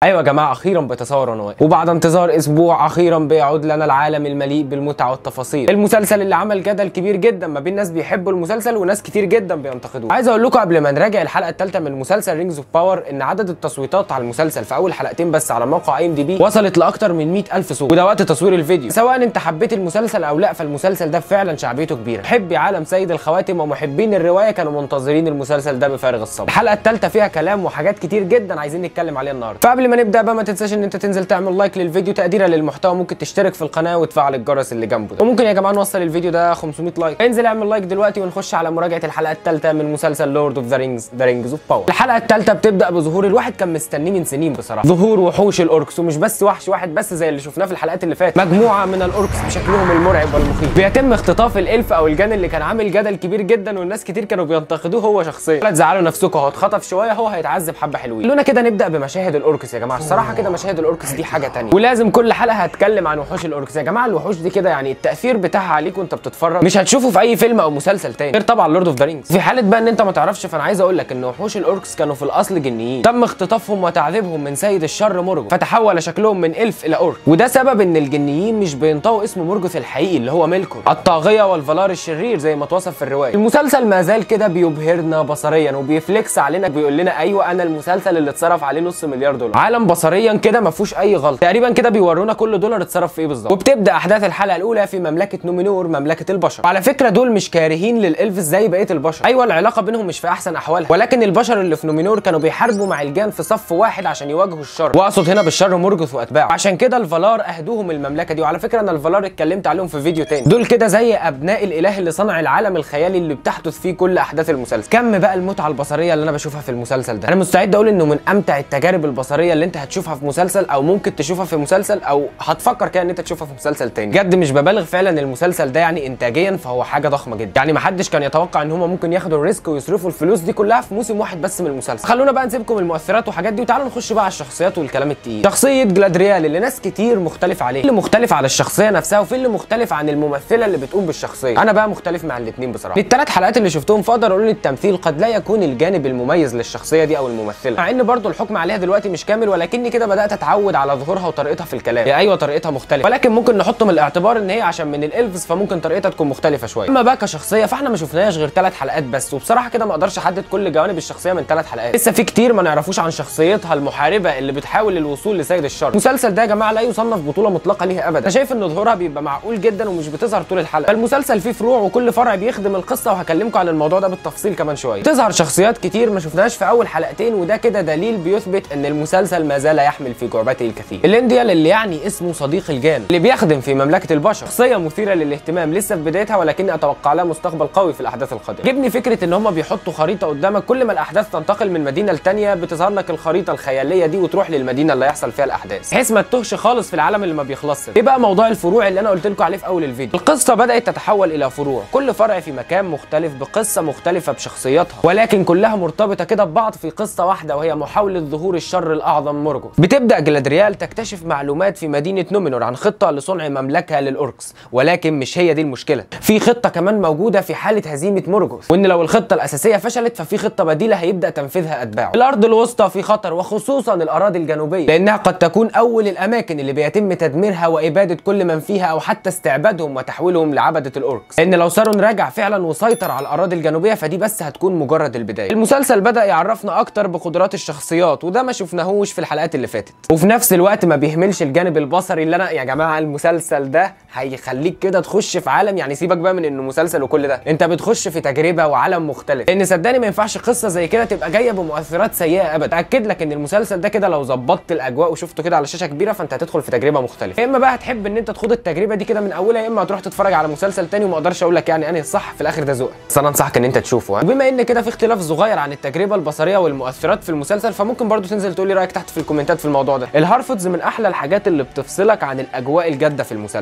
ايوه يا جماعه اخيرا بيتصور وانا واقف وبعد انتظار اسبوع اخيرا بيعود لنا العالم المليء بالمتعه والتفاصيل المسلسل اللي عمل جدل كبير جدا ما بين ناس بيحبوا المسلسل وناس كتير جدا بينتقدوه عايز اقول لكم قبل ما نراجع الحلقه الثالثه من مسلسل رينجز اوف باور ان عدد التصويتات على المسلسل في اول حلقتين بس على موقع اي ام دي بي وصلت لاكتر من 100000 صوت وده وقت تصوير الفيديو سواء انت حبيت المسلسل او لا فالمسلسل ده فعلا شعبيته كبيره محبي عالم سيد الخواتم ومحبين الروايه كانوا منتظرين المسلسل ده بفارغ الصبر الحلقه الثالثه فيها كلام وحاجات كتير جدا عايزين نتكلم عليها النهارده فقبل ما نبدا بقى ما تنساش ان انت تنزل تعمل لايك للفيديو تقديرا للمحتوى ممكن تشترك في القناه وتفعل الجرس اللي جنبه ده وممكن يا جماعه نوصل الفيديو ده 500 لايك انزل اعمل لايك دلوقتي ونخش على مراجعه الحلقه الثالثه من مسلسل لورد اوف ذا رينجز ذا رينجز اوف باور الحلقه الثالثه بتبدا بظهور الواحد كان مستنيه من سنين بصراحه ظهور وحوش الاوركس ومش بس وحش واحد بس زي اللي شفناه في الحلقات اللي فاتت مجموعه من الاوركس بشكلهم المرعب والمخيف بيتم اختطاف الالف او الجان اللي كان عامل جدل كبير جدا والناس كتير كانوا بينتقدوه هو شخصيا لا تزعلوا نفسكم هو اتخطف شويه هو هيتعذب حبه حلوين خلونا كده نبدا بمشاهد الاوركس يا جماعه الصراحه كده مشاهد الاوركس دي حاجه تانية ولازم كل حلقه هتكلم عن وحوش الاوركس يا جماعه الوحوش دي كده يعني التاثير بتاعها عليك وانت بتتفرج مش هتشوفه في اي فيلم او مسلسل تاني غير طبعا لورد اوف ذا رينجز في حاله بقى ان انت ما تعرفش فانا عايز اقول لك ان وحوش الاوركس كانوا في الاصل جنيين تم اختطافهم وتعذيبهم من سيد الشر مورجوث فتحول شكلهم من الف الى اورك وده سبب ان الجنيين مش بينطقوا اسم مورجوث الحقيقي اللي هو ميلكور الطاغيه والفالار الشرير زي ما اتوصف في الروايه المسلسل ما زال كده بيبهرنا بصريا وبيفليكس علينا بيقول لنا ايوه انا المسلسل اللي اتصرف عليه نص مليار دولار عالم بصريا كده ما فيهوش اي غلط تقريبا كده بيورونا كل دولار اتصرف في ايه بالظبط وبتبدا احداث الحلقه الاولى في مملكه نومينور مملكه البشر وعلى فكره دول مش كارهين للالفز زي بقيه البشر ايوه العلاقه بينهم مش في احسن احوالها ولكن البشر اللي في نومينور كانوا بيحاربوا مع الجان في صف واحد عشان يواجهوا الشر واقصد هنا بالشر مورجوث واتباعه عشان كده الفالار اهدوهم المملكه دي وعلى فكره انا الفالار اتكلمت عليهم في فيديو تاني دول كده زي ابناء الاله اللي صنع العالم الخيالي اللي بتحدث فيه كل احداث المسلسل كم بقى المتعه البصريه اللي انا بشوفها في المسلسل ده انا مستعد اقول انه من امتع التجارب البصريه اللي انت هتشوفها في مسلسل او ممكن تشوفها في مسلسل او هتفكر كده ان انت تشوفها في مسلسل تاني بجد مش ببالغ فعلا المسلسل ده يعني انتاجيا فهو حاجه ضخمه جدا يعني محدش كان يتوقع ان هم ممكن ياخدوا الريسك ويصرفوا الفلوس دي كلها في موسم واحد بس من المسلسل خلونا بقى نسيبكم المؤثرات والحاجات دي وتعالوا نخش بقى على الشخصيات والكلام التقيل شخصيه جلادريال اللي ناس كتير مختلف عليه اللي مختلف على الشخصيه نفسها وفي اللي مختلف عن الممثله اللي بتقوم بالشخصيه انا بقى مختلف مع الاثنين بصراحه الثلاث حلقات اللي شفتهم فاقدر اقول ان التمثيل قد لا يكون الجانب المميز للشخصيه دي او الممثله مع ان برضو الحكم عليها دلوقتي مش كامل ولكني كده بدات اتعود على ظهورها وطريقتها في الكلام هي ايوه طريقتها مختلفه ولكن ممكن نحط من الاعتبار ان هي عشان من الالفز فممكن طريقتها تكون مختلفه شويه اما بقى كشخصيه فاحنا ما شفناهاش غير ثلاث حلقات بس وبصراحه كده ما اقدرش احدد كل جوانب الشخصيه من ثلاث حلقات لسه في كتير ما نعرفوش عن شخصيتها المحاربه اللي بتحاول للوصول لسيد الشر المسلسل ده يا جماعه لا يصنف بطوله مطلقه ليها ابدا انا شايف ان ظهورها بيبقى معقول جدا ومش بتظهر طول الحلقه فالمسلسل فيه فروع وكل فرع بيخدم القصه وهكلمكم عن الموضوع ده بالتفصيل كمان شويه تظهر شخصيات كتير ما شفناهاش في اول حلقتين وده كده دليل بيثبت ان المسلسل ما زال يحمل في جعبته الكثير الانديال اللي يعني اسمه صديق الجان اللي بيخدم في مملكه البشر شخصيه مثيره للاهتمام لسه في بدايتها ولكن اتوقع لها مستقبل قوي في الاحداث القادمه جبني فكره ان هم بيحطوا خريطه قدامك كل ما الاحداث تنتقل من مدينه لتانيه بتظهر لك الخريطه الخياليه دي وتروح للمدينه اللي هيحصل فيها الاحداث بحيث ما تتوهش خالص في العالم اللي ما بيخلصش ايه بقى موضوع الفروع اللي انا قلت لكم عليه في اول الفيديو القصه بدات تتحول الى فروع كل فرع في مكان مختلف بقصه مختلفه بشخصياتها ولكن كلها مرتبطه كده ببعض في قصه واحده وهي محاوله ظهور الشر الاعظم مورجوث بتبدا جلادريال تكتشف معلومات في مدينه نومينور عن خطه لصنع مملكه للاوركس ولكن مش هي دي المشكله في خطه كمان موجوده في حاله هزيمه مورجوث وان لو الخطه الاساسيه فشلت ففي خطه بديله هيبدا تنفيذها اتباعه الارض الوسطى في خطر وخصوصا الاراضي الجنوبيه لانها قد تكون اول الاماكن اللي بيتم تدميرها واباده كل من فيها او حتى استعبادهم وتحويلهم لعبده الاوركس لان لو سارون راجع فعلا وسيطر على الاراضي الجنوبيه فدي بس هتكون مجرد البدايه المسلسل بدا يعرفنا اكتر بقدرات الشخصيات وده ما شفناهوش في الحلقات اللي فاتت وفي نفس الوقت ما بيهملش الجانب البصري اللي انا يا جماعه المسلسل ده هيخليك كده تخش في عالم يعني سيبك بقى من انه مسلسل وكل ده انت بتخش في تجربه وعالم مختلف لان صدقني ما ينفعش قصه زي كده تبقى جايه بمؤثرات سيئه ابدا اكد لك ان المسلسل ده كده لو ظبطت الاجواء وشفته كده على شاشه كبيره فانت هتدخل في تجربه مختلفه يا اما بقى هتحب ان انت تخوض التجربه دي كده من اولها يا اما هتروح تتفرج على مسلسل تاني وما اقدرش اقول لك يعني انهي الصح في الاخر ده ذوقك بس انا انصحك ان انت تشوفه ها؟ وبما ان كده في اختلاف صغير عن التجربه البصريه والمؤثرات في المسلسل فممكن برضو تنزل تقول لي رايك تحت في الكومنتات في الموضوع ده الهارفودز من احلى الحاجات اللي بتفصلك عن الاجواء الجاده في المسلسل بنشوف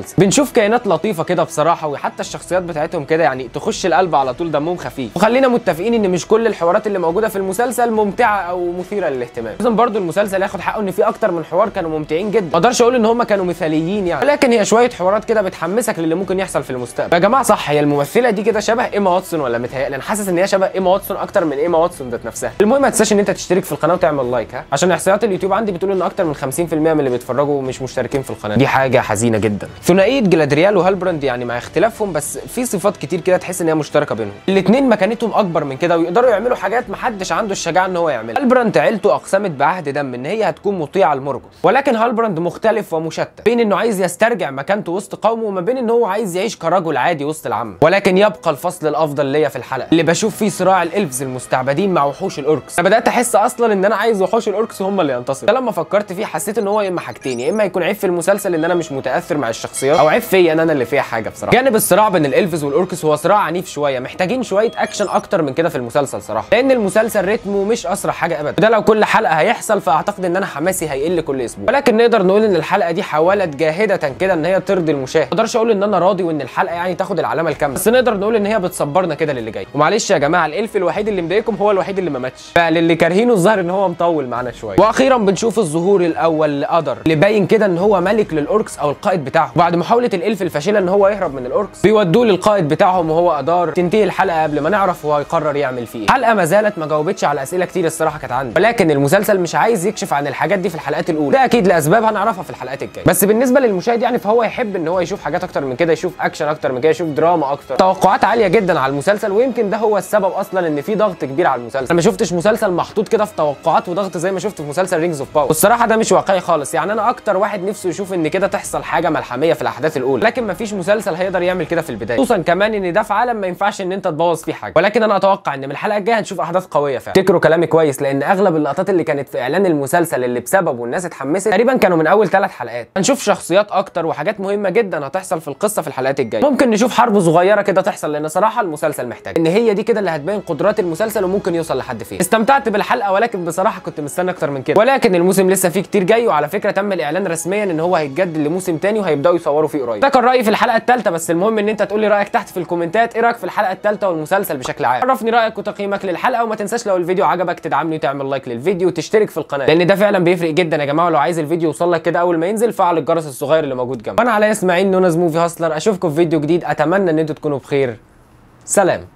بنشوف كائنات لطيفه كده بصراحه وحتى الشخصيات بتاعتهم كده يعني تخش القلب على طول دمهم خفيف وخلينا متفقين ان مش كل الحوارات اللي موجوده في المسلسل ممتعه او مثيره للاهتمام لازم برضو المسلسل ياخد حقه ان في اكتر من حوار كانوا ممتعين جدا ما اقدرش اقول ان هم كانوا مثاليين يعني ولكن هي شويه حوارات كده بتحمسك للي ممكن يحصل في المستقبل يا جماعه صح هي الممثله دي كده شبه ايما واتسون ولا متهيألي انا حاسس ان هي شبه ايما واتسون اكتر من ايما واتسون ذات نفسها المهم ما تنساش ان انت تشترك في القناه وتعمل لايك ها عشان احصائيات اليوتيوب عندي بتقول ان اكتر من 50% من اللي بيتفرجوا مش مشتركين في القناه دي حاجه حزينه جدا ثنائيه جلادريال وهالبراند يعني مع اختلافهم بس في صفات كتير كده تحس ان هي مشتركه بينهم الاثنين مكانتهم اكبر من كده ويقدروا يعملوا حاجات محدش عنده الشجاعه ان هو يعملها هالبراند عيلته اقسمت بعهد دم ان هي هتكون مطيعه لمورجوث ولكن هالبراند مختلف ومشتت بين انه عايز يسترجع مكانته وسط قومه وما بين ان هو عايز يعيش كرجل عادي وسط العامه ولكن يبقى الفصل الافضل ليا في الحلقه اللي بشوف فيه صراع الالفز المستعبدين مع وحوش الاوركس انا بدات احس اصلا ان انا عايز وحوش الاوركس هم اللي ينتصروا ده لما فكرت فيه حسيت ان هو يا اما حاجتين يا اما يكون عيب في المسلسل ان انا مش متاثر مع الشخصيات او عيب فيا ان انا اللي فيها حاجه بصراحه جانب الصراع بين الالفز والاوركس هو صراع عنيف شويه محتاجين شويه اكشن اكتر من كده في المسلسل صراحه لان المسلسل رتمه مش اسرع حاجه ابدا وده لو كل حلقه هيحصل فاعتقد ان انا حماسي هيقل كل اسبوع ولكن نقدر نقول ان الحلقه دي حاولت جاهده كده ان هي ترضي المشاهد ما اقدرش اقول ان انا راضي وان الحلقه يعني تاخد العلامه الكامله بس نقدر نقول ان هي بتصبرنا كده للي جاي ومعلش يا جماعه الالف الوحيد اللي مضايقكم هو الوحيد اللي ما ماتش فللي كارهينه الظاهر ان هو مطول معانا شويه واخيرا بنشوف الظهور الاول لقدر اللي باين كده ان هو ملك للاوركس او القائد بتاعهم بعد محاوله الالف الفاشله ان هو يهرب من الاوركس بيودوه للقائد بتاعهم وهو ادار تنتهي الحلقه قبل ما نعرف هو هيقرر يعمل فيه ايه الحلقه ما زالت ما جاوبتش على اسئله كتير الصراحه كانت عندي ولكن المسلسل مش عايز يكشف عن الحاجات دي في الحلقات الاولى ده اكيد لاسباب هنعرفها في الحلقات الجايه بس بالنسبه للمشاهد يعني فهو يحب ان هو يشوف حاجات اكتر من كده يشوف اكشن اكتر من كده يشوف دراما اكتر توقعات عاليه جدا على المسلسل ويمكن ده هو السبب اصلا ان في ضغط كبير على المسلسل انا ما شفتش مسلسل محطوط كده في توقعات وضغط زي ما شفت في مسلسل رينجز اوف باور والصراحه ده مش واقعي خالص يعني انا اكتر واحد نفسه يشوف ان كده تحصل حاجه ملحميه في الاحداث الاولى لكن ما فيش مسلسل هيقدر يعمل كده في البدايه خصوصا كمان ان ده في عالم ما ينفعش ان انت تبوظ فيه حاجه ولكن انا اتوقع ان من الحلقه الجايه هنشوف احداث قويه فعلا افتكروا كلامي كويس لان اغلب اللقطات اللي كانت في اعلان المسلسل اللي بسببه الناس اتحمست تقريبا كانوا من اول ثلاث حلقات هنشوف شخصيات اكتر وحاجات مهمه جدا هتحصل في القصه في الحلقات الجايه ممكن نشوف حرب صغيره كده تحصل لان صراحه المسلسل محتاج ان هي دي كده اللي هتبين قدرات المسلسل وممكن يوصل لحد فين استمتعت بالحلقه ولكن بصراحه كنت مستني اكتر من كده ولكن الموسم لسه فيه كتير جاي وعلى فكره تم الاعلان رسميا ان هو هيتجدد لموسم تاني وهيبداوا يصوروا فيه قريب ده كان رايي في الحلقه الثالثه بس المهم ان انت تقول لي رايك تحت في الكومنتات ايه رايك في الحلقه الثالثه والمسلسل بشكل عام عرفني رايك وتقييمك للحلقه وما تنساش لو الفيديو عجبك تدعمني وتعمل لايك للفيديو وتشترك في القناه لان ده فعلا بيفرق جدا يا جماعه ولو عايز الفيديو يوصل لك كده اول ما ينزل فعل الجرس الصغير اللي موجود جنبه وانا علي اسماعيل نونز موفي هاسلر اشوفكم في فيديو جديد اتمنى ان انتوا تكونوا بخير سلام